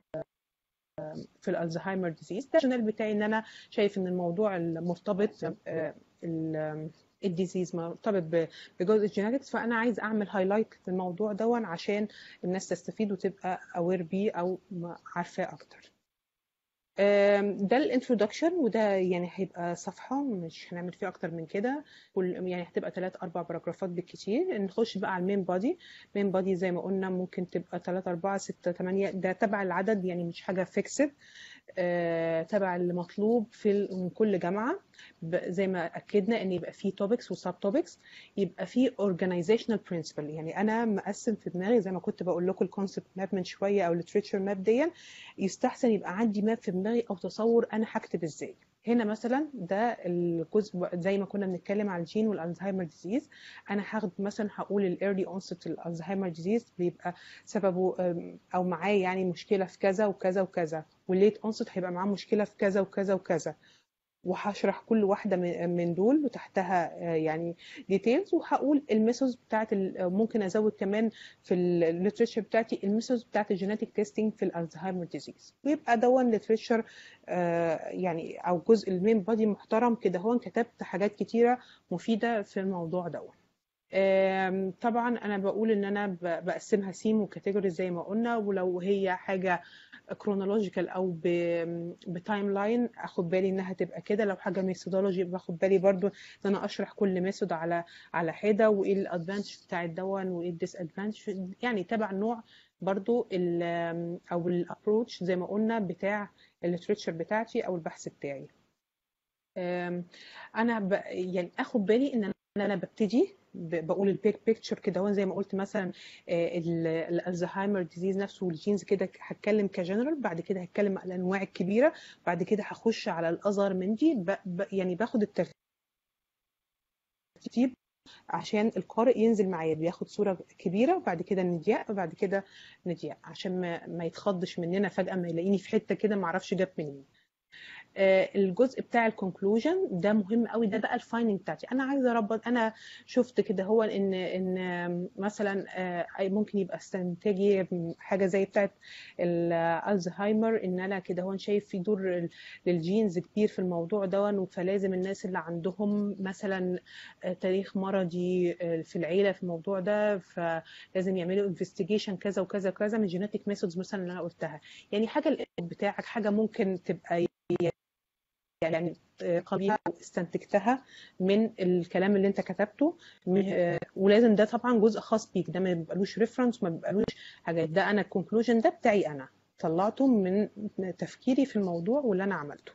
Speaker 1: في الالزهايمر ديزيز الراشونال بتاعي ان انا شايف ان الموضوع المرتبط ال... الديزيز مرتبط بجزء الجينيتكس فانا عايز اعمل هايلايت للموضوع دون عشان الناس تستفيد وتبقى اوير بيه او عارفاه اكتر ده الانترودكشن وده يعني هيبقى صفحه مش هنعمل فيه اكتر من كده يعني هتبقى ثلاث اربع باراجرافات بالكتير نخش بقى على المين بادي المين بادي زي ما قلنا ممكن تبقى 3 4 6 8 ده تبع العدد يعني مش حاجه فيكسد آه، تبع المطلوب في من كل جامعه ب- زي ما اكدنا ان يبقى فيه توبكس وسب توبكس يبقى فيه organizational principle يعني انا مقسم في دماغي زي ما كنت بقول لكم الكونسبت ماب من شويه او الليتريتشر ماب دي يستحسن يبقى عندي ماب في دماغي او تصور انا هكتب ازاي هنا مثلا ده الجزء زي ما كنا بنتكلم على الجين والالزهايمر ديزيز انا هاخد مثلا هقول الايرلي اونست الالزهايمر ديزيز بيبقى سببه أم، او معاه يعني مشكله في كذا وكذا وكذا والليت اونست هيبقى معاه مشكله في كذا وكذا وكذا وهشرح كل واحده من من دول وتحتها آه، يعني ديتيلز وهقول الميثودز بتاعت ال- ممكن ازود كمان في الليترشر بتاعتي الميثودز بتاعت الجينيتك تيستينج في الالزهايمر ديزيز ويبقى دون ليترشر يعني او جزء المين بادي محترم كده هو كتبت حاجات كتيره مفيده في الموضوع دون آم، طبعا انا بقول ان انا ب- بقسمها سيم وكاتيجوري زي ما قلنا ولو هي حاجه كرونولوجيكال او بتايم لاين اخد بالي انها تبقى كده لو حاجه ميثودولوجي باخد بالي برضو ان انا اشرح كل ميثود على على حده وايه الادفانتج بتاع الدون وايه الديس ادفانتج يعني تبع نوع برضو ال او الابروتش زي ما قلنا بتاع الليتريتشر بتاعتي او البحث بتاعي أم، انا ب... يعني اخد بالي ان انا أنا ببتدي ب- بقول البيك بيكتشر كده هو زي ما قلت مثلا آه، ال- الالزهايمر ديزيز نفسه والجينز كده هتكلم كجنرال بعد كده هتكلم على الانواع الكبيره بعد كده هخش على الاصغر من دي ب... ب... يعني باخد الترتيب عشان القارئ ينزل معايا بياخد صورة كبيرة وبعد كده نضيق وبعد كده نضيق عشان ما, ما يتخضش مننا فجأة ما يلاقيني في حتة كده ما اعرفش جاب منين آه، الجزء بتاع الكونكلوجن ده مهم قوي ده بقى الفايننج بتاعتي انا عايزه اربط انا شفت كده هو ان ان مثلا آه، أي ممكن يبقى استنتاجي حاجه زي بتاعت الالزهايمر ان انا كده هو شايف في دور ال- للجينز كبير في الموضوع ده فلازم الناس اللي عندهم مثلا آه، تاريخ مرضي آه، في العيله في الموضوع ده فلازم يعملوا انفستيجيشن كذا وكذا وكذا من جينيتك ميثودز مثلا اللي انا قلتها يعني حاجه الإنتاج بتاعك حاجه ممكن تبقى يعني قبيحة استنتجتها من الكلام اللي انت كتبته م- آه، ولازم ده طبعا جزء خاص بيك ده ما بيبقالوش ريفرنس ما بيبقالوش حاجات ده انا الكونكلوجن ده بتاعي انا طلعته من تفكيري في الموضوع واللي انا عملته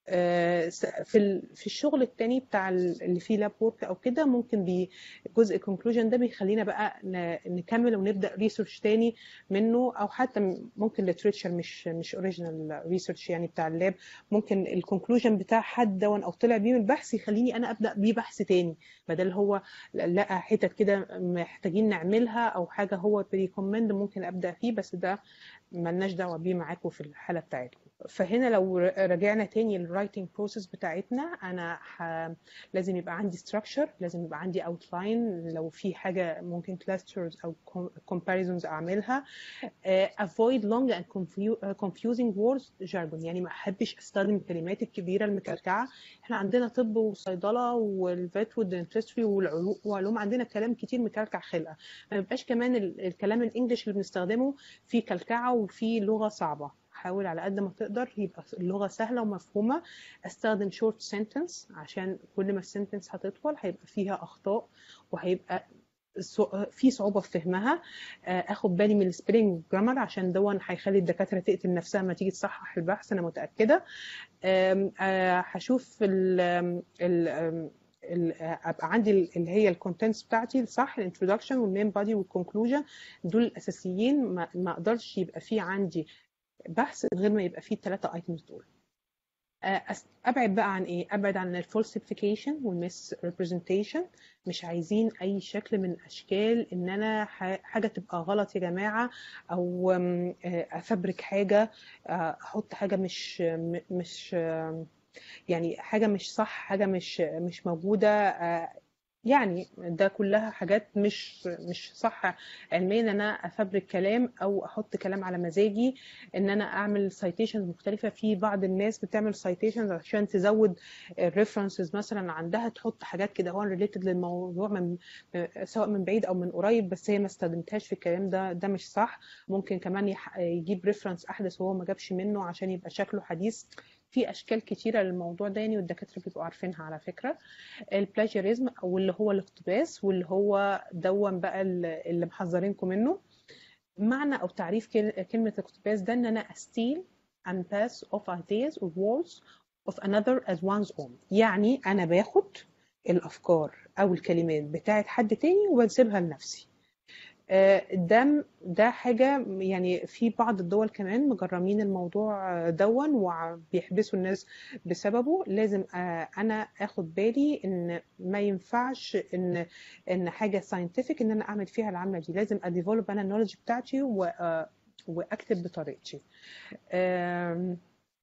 Speaker 1: آه، س- في ال- في الشغل التاني بتاع ال- اللي فيه لاب وورك او كده ممكن بي جزء الكونكلوجن ده بيخلينا بقى ن- نكمل ونبدا ريسيرش تاني منه او حتى م- ممكن ليتريتشر مش مش اوريجينال ريسيرش يعني بتاع اللاب ممكن الكونكلوجن بتاع حد دون او طلع بيه من البحث يخليني انا ابدا بيه بحث تاني بدل هو لقى حتت كده محتاجين نعملها او حاجه هو بريكومند ممكن ابدا فيه بس ده ملناش دعوه بيه معاكم في الحاله بتاعتكم فهنا لو ر- رجعنا تاني للرايتنج بروسيس بتاعتنا انا ح... لازم يبقى عندي structure لازم يبقى عندي outline لو في حاجه ممكن clusters او com- comparisons اعملها آه، avoid long and confu- آه، confusing words jargon يعني ما احبش استخدم الكلمات الكبيره المكلكعه احنا عندنا طب وصيدله والفيت والدنتستري والعلوم وعلوم عندنا كلام كتير مكلكع خلقه ما يبقاش كمان ال- الكلام الانجليش اللي بنستخدمه فيه كلكعه وفيه لغه صعبه حاول على قد ما تقدر يبقى اللغه سهله ومفهومه استخدم شورت سنتنس عشان كل ما السنتنس هتطول هيبقى فيها اخطاء وهيبقى صع- في صعوبة في فهمها آه، اخد بالي من السبيلنج جرامر عشان دون هيخلي الدكاترة تقتل نفسها ما تيجي تصحح البحث انا متأكدة آم، آه، هشوف ال ال آم، ال- آه، ابقى عندي ال- اللي هي الكونتنتس بتاعتي صح الانترودكشن والمين بادي والكونكلوجن دول الاساسيين ما ما اقدرش يبقى في عندي بحث من غير ما يبقى فيه الثلاثه ايتمز دول آه، أس- ابعد بقى عن ايه ابعد عن الفولسيفيكيشن والميس ريبريزنتيشن مش عايزين اي شكل من اشكال ان انا ح- حاجه تبقى غلط يا جماعه او أم، آه، افبرك حاجه آه، احط حاجه مش م- مش آم، يعني حاجه مش صح حاجه مش مش موجوده آه، يعني ده كلها حاجات مش مش صح علميا ان انا افبرك كلام او احط كلام على مزاجي ان انا اعمل سايتيشنز مختلفه في بعض الناس بتعمل سايتيشنز عشان تزود الريفرنسز مثلا عندها تحط حاجات كده هو ريليتد للموضوع من سواء من بعيد او من قريب بس هي ما استخدمتهاش في الكلام ده ده مش صح ممكن كمان يح- يجيب ريفرنس احدث وهو ما جابش منه عشان يبقى شكله حديث في اشكال كتيره للموضوع ده يعني والدكاتره بيبقوا عارفينها على فكره البلاجيريزم او اللي هو الاقتباس واللي هو دون بقى اللي اللي محذرينكم منه معنى او تعريف كل- كلمه اقتباس ده ان انا استيل and pass of ideas or words of another as one's own يعني أنا باخد الأفكار أو الكلمات بتاعت حد تاني وبنسيبها لنفسي آه، ده ده حاجة يعني في بعض الدول كمان مجرمين الموضوع دون وبيحبسوا الناس بسببه لازم آه، أنا أخد بالي إن ما ينفعش إن إن حاجة scientific إن أنا أعمل فيها العملة دي لازم أديفولب أنا النولج بتاعتي و- آه، وأكتب بطريقتي. آم،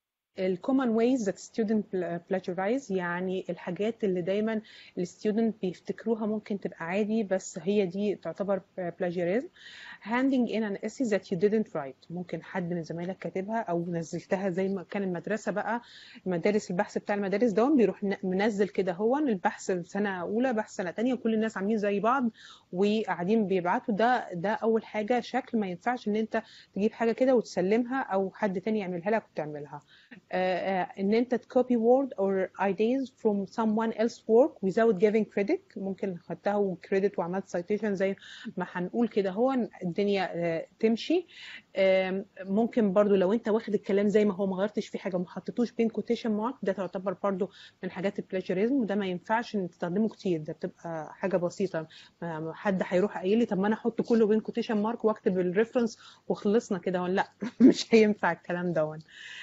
Speaker 1: ال common ways that student plagiarize يعني الحاجات اللي دايما الستودنت بيفتكروها ممكن تبقى عادي بس هي دي تعتبر plagiarism handing in an essay that you didn't write ممكن حد من زمايلك كاتبها او نزلتها زي ما كان المدرسه بقى مدارس البحث بتاع المدارس ده بيروح ن- منزل كده هو البحث سنه اولى بحث سنه تانية وكل الناس عاملين زي بعض وقاعدين بيبعتوا ده ده اول حاجه شكل ما ينفعش ان انت تجيب حاجه كده وتسلمها او حد تاني يعملها لك وتعملها uh, uh, ان انت copy word or ideas from someone else work without giving credit ممكن خدتها وكريدت وعملت citation زي ما هنقول كده هو الدنيا uh, تمشي um, ممكن برضو لو انت واخد الكلام زي ما هو ما غيرتش فيه حاجه وما حطيتوش بين quotation mark ده تعتبر برضو من حاجات البلاجيريزم وده ما ينفعش ان تستخدمه كتير ده بتبقى حاجه بسيطه ما- ما حد هيروح قايل لي طب ما انا احط كله بين quotation mark واكتب الريفرنس وخلصنا كده لا مش هينفع الكلام دون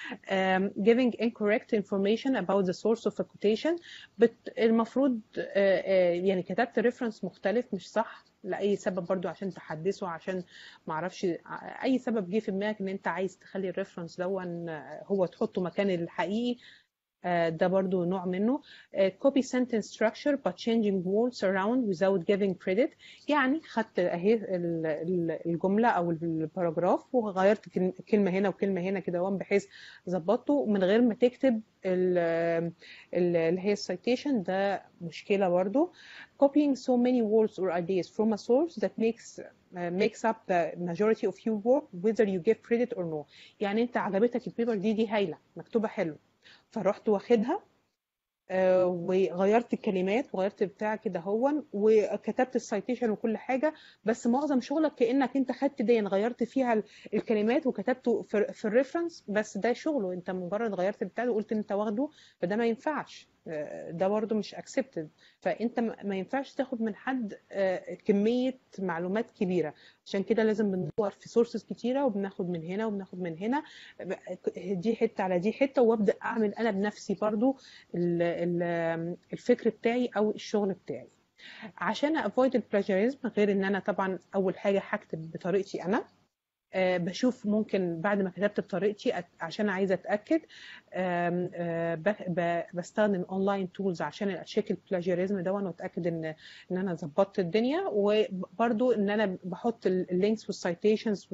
Speaker 1: um, giving incorrect information about the source of a quotation بت المفروض uh, uh, يعني كتبت ريفرنس مختلف مش صح لأي سبب برضو عشان تحدثه عشان معرفش أي سبب جه في دماغك إن أنت عايز تخلي الريفرنس دون آه، هو تحطه مكان الحقيقي آه، ده برضو نوع منه آه، copy sentence structure but changing words around without giving credit يعني خدت اهي ال- ال- الجملة او الباراجراف وغيرت كلم- كلمة هنا وكلمة هنا كده وان بحيث ظبطته من غير ما تكتب ال- ال- اللي هي السيتيشن ده مشكلة برضو copying so many words or ideas from a source that makes uh, makes up the majority of your work whether you give credit or no يعني انت عجبتك البيبر دي دي هايلة مكتوبة حلو فرحت واخدها آه، وغيرت الكلمات وغيرت بتاع كده هون وكتبت السايتيشن وكل حاجه بس معظم شغلك كانك انت خدت دي غيرت فيها ال- الكلمات وكتبته في, في الريفرنس بس ده شغله انت مجرد غيرت البتاع وقلت انت واخده فده ما ينفعش آه، ده برضو مش accepted فانت ما ما ينفعش تاخد من حد آه، كميه معلومات كبيره عشان كده لازم بندور في سورسز كتيره وبناخد من هنا وبناخد من هنا دي حته على دي حته وابدا اعمل انا بنفسي برضو ال- ال- الفكر بتاعي او الشغل بتاعي عشان افويد البلاجيريزم غير ان انا طبعا اول حاجه هكتب بطريقتي انا آه، بشوف ممكن بعد ما كتبت بطريقتي أت- عشان عايزه اتاكد آم، آه، ب- ب- بستخدم اونلاين تولز عشان اتشيك البلاجيريزم ده واتاكد ان ان انا ظبطت الدنيا وبرده ان انا بحط اللينكس والسايتيشنز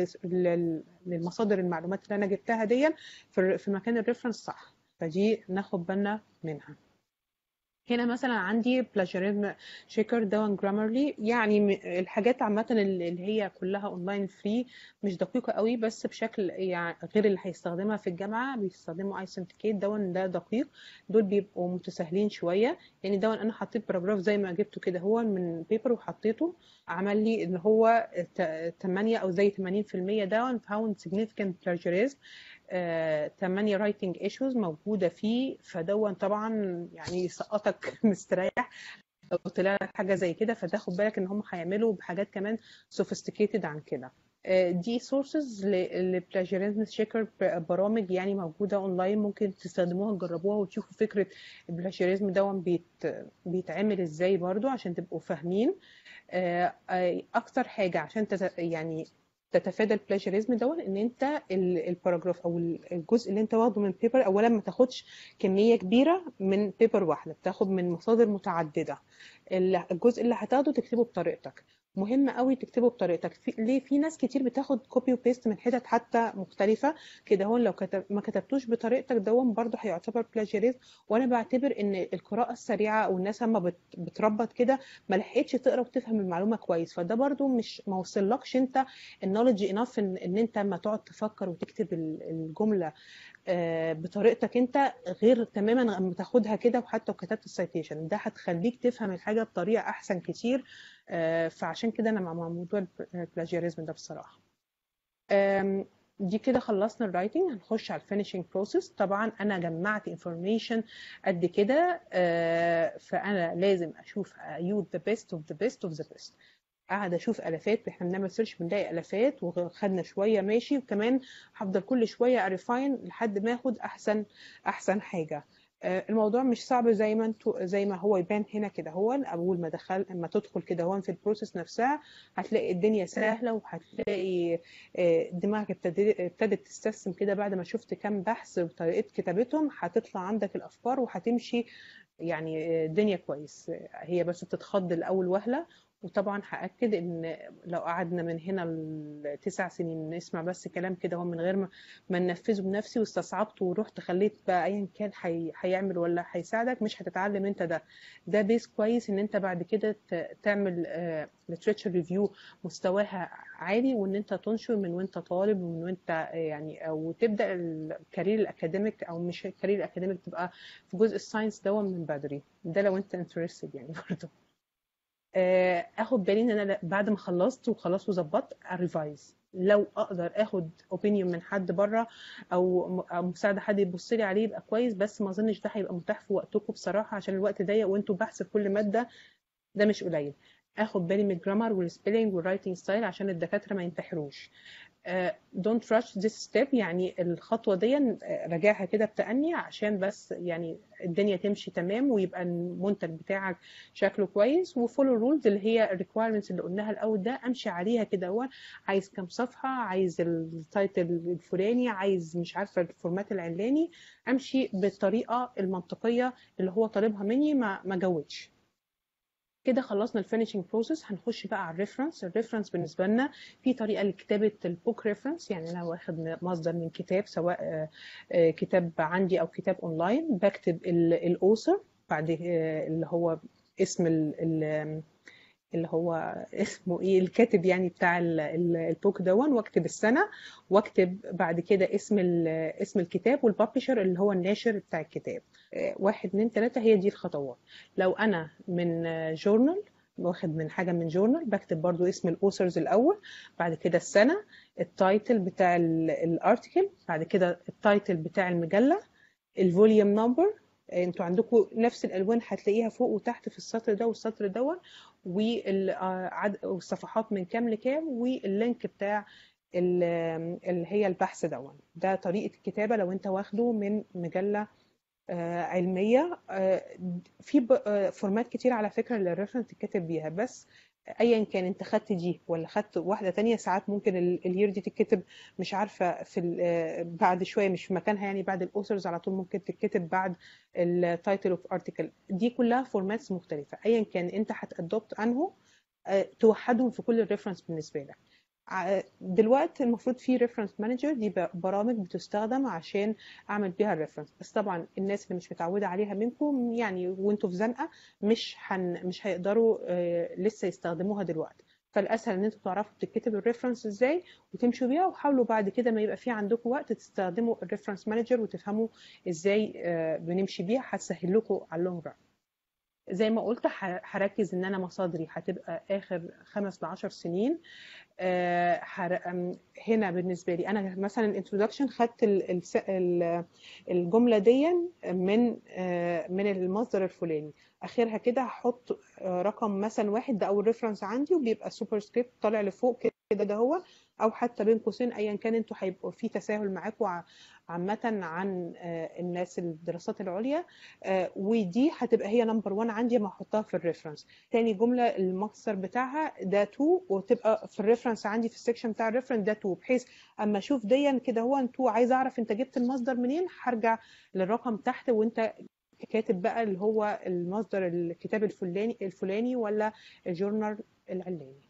Speaker 1: للمصادر المعلومات اللي انا جبتها دي في في مكان الريفرنس صح فدي ناخد بالنا منها هنا مثلا عندي plagiarism checker دون جرامرلي يعني م- الحاجات عامة اللي هي كلها اونلاين فري مش دقيقة قوي بس بشكل يعني غير اللي هيستخدمها في الجامعة بيستخدموا ايسنتيكيت دون ده دقيق دول بيبقوا متساهلين شوية يعني دون انا حطيت باراجراف زي ما جبته كده هو من بيبر وحطيته عمل لي ان هو 8 او زي 80% دون found significant plagiarism آه، 8 رايتنج ايشوز موجوده فيه فدون طبعا يعني يسقطك مستريح لو طلع لك حاجه زي كده فتاخد بالك ان هم هيعملوا بحاجات كمان سوفيستيكيتد عن كده آه، دي سورسز للبلاجيريزم تشيكر برامج يعني موجوده اونلاين ممكن تستخدموها تجربوها وتشوفوا فكره البلاجيريزم دون بيت بيتعمل ازاي برضو عشان تبقوا فاهمين آه، آه، اكتر حاجه عشان تت... يعني تتفادى البلاجيريزم دون ان انت ال- الباراجراف او ال- الجزء اللي انت واخده من بيبر اولا ما تاخدش كميه كبيره من بيبر واحده بتاخد من مصادر متعدده ال- الجزء اللي هتاخده تكتبه بطريقتك مهم قوي تكتبه بطريقتك في ليه في ناس كتير بتاخد كوبي وبيست من حتت حتى مختلفه كده هون لو كتب ما كتبتوش بطريقتك دون برضه هيعتبر بلاجيريزم وانا بعتبر ان القراءه السريعه او الناس لما بت- بتربط كده ما لحقتش تقرا وتفهم المعلومه كويس فده برضو مش ما وصلكش انت النولج انف ان, ان انت لما تقعد تفكر وتكتب ال- الجمله آه، بطريقتك انت غير تماما لما تاخدها كده وحتى وكتبت السيتيشن ده هتخليك تفهم الحاجه بطريقه احسن كتير آه، فعشان كده انا مع مع موضوع البلاجيريزم ده بصراحه آم، دي كده خلصنا الرايتنج هنخش على الفينيشنج بروسيس طبعا انا جمعت انفورميشن قد كده آه، فانا لازم اشوف ايوز ذا بيست اوف ذا بيست اوف ذا بيست قاعد اشوف الافات احنا بنعمل سيرش بنلاقي الافات وخدنا شويه ماشي وكمان هفضل كل شويه اريفاين لحد ما اخد احسن احسن حاجه آه، الموضوع مش صعب زي ما انتوا زي ما هو يبان هنا كده هو اول ما دخل اما تدخل كده هو في البروسيس نفسها هتلاقي الدنيا سهله وهتلاقي آه، دماغك ابتدت ابتدت تستسلم كده بعد ما شفت كام بحث وطريقه كتابتهم هتطلع عندك الافكار وهتمشي يعني الدنيا كويس هي بس بتتخض الاول وهله وطبعا هاكد ان لو قعدنا من هنا لتسع سنين نسمع بس كلام كده هو من غير ما ما ننفذه بنفسي واستصعبته ورحت خليت بقى ايا كان هي- هيعمل ولا هيساعدك مش هتتعلم انت ده ده بيس كويس ان انت بعد كده ت- تعمل لتريتشر ريفيو مستواها عالي وان انت تنشر من وانت طالب ومن وانت آه، يعني او تبدا الكارير الاكاديميك او مش الكارير الاكاديميك تبقى في جزء الساينس ده من بدري ده لو انت انترستد يعني برضه آه، اخد بالي ان انا ل- بعد ما خلصت وخلاص وظبطت اريفايز لو اقدر اخد اوبينيون من حد بره او م- أو مساعده حد يبص لي عليه يبقى كويس بس ما اظنش ده هيبقى متاح في وقتكم بصراحه عشان الوقت ضيق وانتوا بحث في كل ماده ده مش قليل اخد بالي من الجرامر والسبيلنج والرايتنج ستايل عشان الدكاتره ما ينتحروش دونت rush this step يعني الخطوه دي آه، راجعها كده بتأني عشان بس يعني الدنيا تمشي تمام ويبقى المنتج بتاعك شكله كويس وفولو رولز اللي هي الريكويرمنتس اللي قلناها الاول ده امشي عليها كده هو عايز كام صفحه عايز التايتل الفلاني عايز مش عارفه الفورمات العلاني امشي بالطريقه المنطقيه اللي هو طالبها مني ما ما جودش كده خلصنا الفينيشنج بروسيس هنخش بقى على الريفرنس الريفرنس بالنسبه لنا في طريقه لكتابه البوك ريفرنس يعني انا واخد مصدر من كتاب سواء آه، آه، كتاب عندي او كتاب اونلاين بكتب الاوثر بعد آه، اللي هو اسم ال- ال- اللي هو اسمه ايه الكاتب يعني بتاع ال- ال- البوك دون واكتب السنه واكتب بعد كده اسم ال- اسم الكتاب والببلشر اللي هو الناشر بتاع الكتاب آه، واحد اتنين تلاته هي دي الخطوات لو انا من جورنال واخد من حاجه من جورنال بكتب برضو اسم الاوثرز الاول بعد كده السنه التايتل بتاع الارتكل بعد كده التايتل بتاع المجله الفوليوم نمبر انتوا عندكم نفس الالوان هتلاقيها فوق وتحت في السطر ده والسطر دوت والصفحات من كام لكام واللينك بتاع ال- اللي هي البحث دون ده طريقه الكتابه لو انت واخده من مجله آه، علميه آه، في ب- آه، فورمات كتير على فكره للريفرنس تتكتب بيها بس ايا كان انت خدت دي ولا خدت واحده تانية ساعات ممكن ال- الير دي تتكتب مش عارفه في ال- آه، بعد شويه مش في مكانها يعني بعد الاوثرز على طول ممكن تتكتب بعد التايتل اوف ارتكل دي كلها فورماتس مختلفه ايا كان انت هتادوبت انه آه، توحدهم في كل الريفرنس بالنسبه لك ع- دلوقتي المفروض في ريفرنس مانجر دي ب- برامج بتستخدم عشان اعمل بيها الريفرنس بس طبعا الناس اللي مش متعوده عليها منكم يعني وانتوا في زنقه مش هن مش هيقدروا آه، لسه يستخدموها دلوقتي فالاسهل ان انتوا تعرفوا بتكتب الريفرنس ازاي وتمشوا بيها وحاولوا بعد كده ما يبقى في عندكم وقت تستخدموا الريفرنس مانجر وتفهموا ازاي آه، بنمشي بيها هتسهل لكم على اللونج ران زي ما قلت ه- هركز ان انا مصادري هتبقى اخر خمس لعشر سنين آه، هر- أم، هنا بالنسبه لي انا مثلا الانترودكشن خدت ال- الس- ال- الجمله دي من آه، من المصدر الفلاني اخرها كده هحط آه، رقم مثلا واحد ده اول ريفرنس عندي وبيبقى سوبر سكريبت طالع لفوق كده ده هو او حتى بين قوسين ايا كان انتوا هيبقوا في تساهل معاكم ع- عامه عن آه، الناس الدراسات العليا آه، ودي هتبقى هي نمبر 1 عندي ما احطها في الريفرنس تاني جمله المصدر بتاعها ده 2 وتبقى في الريفرنس عندي في السكشن بتاع الريفرنس ده 2 بحيث اما اشوف ديا كده هو انتوا عايز اعرف انت جبت المصدر منين هرجع للرقم تحت وانت كاتب بقى اللي هو المصدر الكتاب الفلاني الفلاني ولا الجورنال العلاني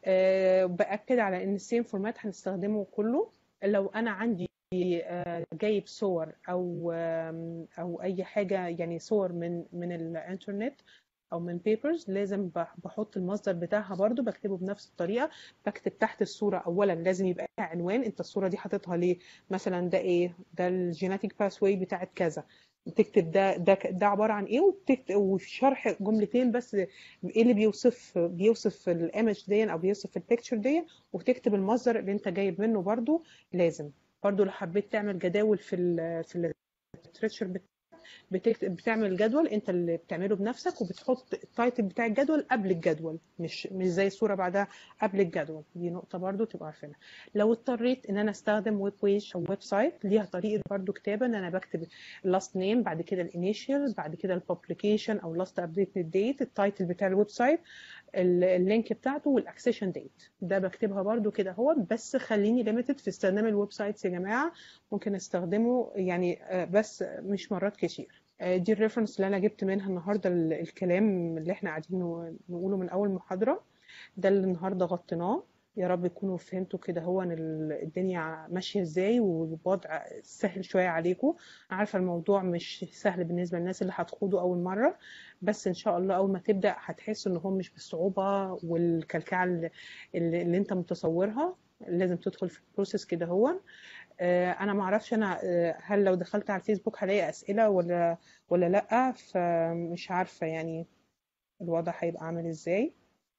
Speaker 1: أه باكد على ان السيم فورمات هنستخدمه كله لو انا عندي آه، جايب صور او آم، او اي حاجه يعني صور من من الانترنت او من بيبرز لازم بح- بحط المصدر بتاعها برضو بكتبه بنفس الطريقه بكتب تحت الصوره اولا لازم يبقى لها عنوان انت الصوره دي حاططها ليه مثلا ده ايه ده الجيناتيك باثواي بتاعت كذا تكتب ده ده ده عباره عن ايه وبتكتب وفي شرح جملتين بس ايه اللي بيوصف بيوصف الايمج دي او بيوصف البيكتشر دي وتكتب المصدر اللي انت جايب منه برضو لازم برضو لو حبيت تعمل جداول في ال في الليترشر بتكتب بتعمل جدول انت اللي بتعمله بنفسك وبتحط التايتل بتاع الجدول قبل الجدول مش مش زي الصوره بعدها قبل الجدول دي نقطه برضو تبقى عارفينها لو اضطريت ان انا استخدم ويب بيج او ويب سايت ليها طريقه برضو كتابه ان انا بكتب اللاست نيم بعد كده الانيشال بعد كده الببليكيشن او لاست ابديت ديت التايتل بتاع الويب سايت اللينك بتاعته والاكسيشن ديت ده بكتبها برضو كده هو بس خليني ليميتد في استخدام الويب سايتس يا جماعه ممكن استخدمه يعني بس مش مرات كتير دي الريفرنس اللي انا جبت منها النهارده الكلام اللي احنا قاعدين نقوله من اول محاضره ده اللي النهارده غطيناه يا رب تكونوا فهمتوا كده هو ان الدنيا ماشيه ازاي والوضع سهل شويه عليكم عارفه الموضوع مش سهل بالنسبه للناس اللي هتخوضوا اول مره بس ان شاء الله اول ما تبدا هتحس ان هو مش بالصعوبه والكلكعه اللي, اللي انت متصورها لازم تدخل في البروسيس كده هو انا ما اعرفش انا هل لو دخلت على الفيسبوك هلاقي اسئله ولا ولا لا فمش عارفه يعني الوضع هيبقى عامل ازاي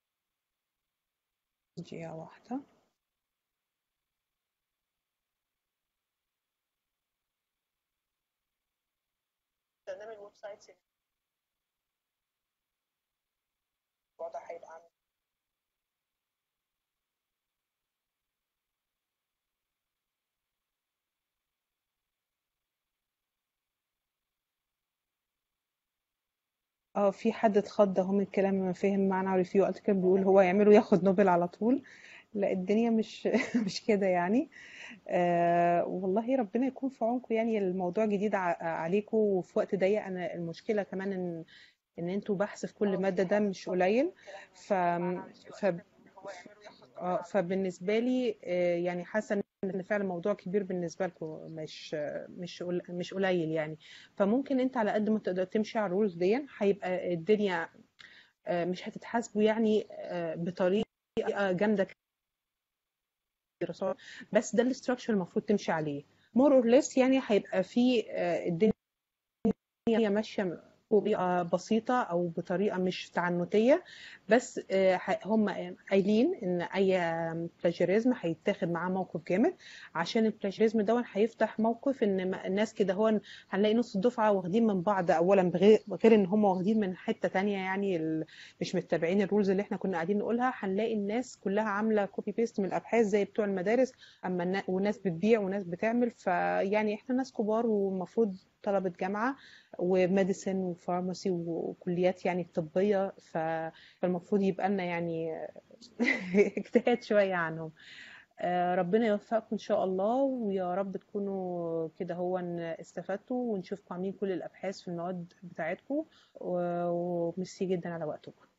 Speaker 1: دقيقه واحده استخدام الويب سايت الوضع هيبقى عامل اه في حد اتخض اهو من الكلام ما فهم معنى ريفيو ارتكل بيقول هو يعمله ياخد نوبل على طول لا الدنيا مش مش كده يعني آه والله ربنا يكون في عونكم يعني الموضوع جديد عليكم وفي وقت ضيق انا المشكله كمان ان ان انتوا بحث في كل ماده ده مش قليل ف ف اه فبالنسبه لي آه يعني حاسه ان فعلا الموضوع كبير بالنسبه لكم مش مش مش قليل يعني فممكن انت على قد ما تقدر تمشي على الرولز دي هيبقى الدنيا مش هتتحاسبوا يعني بطريقه جامده بس ده الاستراكشر المفروض تمشي عليه مور اور ليس يعني هيبقى في الدنيا ماشيه بطريقه بسيطه او بطريقه مش تعنتيه بس هم قايلين ان اي بلاجيريزم هيتاخد معاه موقف جامد عشان البلاجيريزم ده هيفتح موقف ان الناس كده هو هنلاقي نص الدفعه واخدين من بعض اولا بغير غير ان هم واخدين من حته تانية يعني مش متبعين الرولز اللي احنا كنا قاعدين نقولها هنلاقي الناس كلها عامله كوبي بيست من الابحاث زي بتوع المدارس اما وناس بتبيع وناس بتعمل فيعني احنا ناس كبار والمفروض طلبة جامعة وميديسن وفارماسي وكليات يعني طبية فالمفروض يبقى لنا يعني اجتهاد شوية عنهم ربنا يوفقكم ان شاء الله ويا رب تكونوا كده هو استفدتوا ونشوفكم عاملين كل الابحاث في المواد بتاعتكم وميرسي جدا على وقتكم